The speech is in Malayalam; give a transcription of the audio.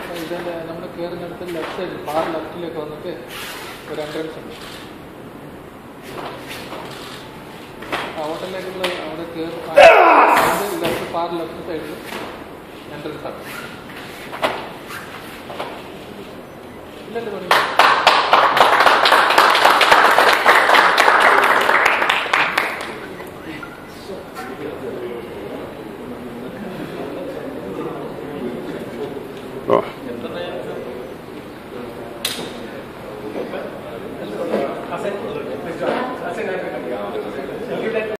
ഇതിൻ്റെ നമ്മൾ കയറുന്നിടത്ത് ലെഫ്റ്റ് സൈഡ് ഫാർ ലെഫ്റ്റിലേക്ക് വന്നിട്ട് ഒരു എൻട്രൻസ് ഉണ്ട് ആ ഹോട്ടലിലേക്കുള്ള അവിടെ കയറി ലെഫ്റ്റ് ഫാർ ലെഫ്റ്റ് സൈഡിൽ എൻട്രൻസ് ആണ് ഇല്ലല്ലോ പണി ഓ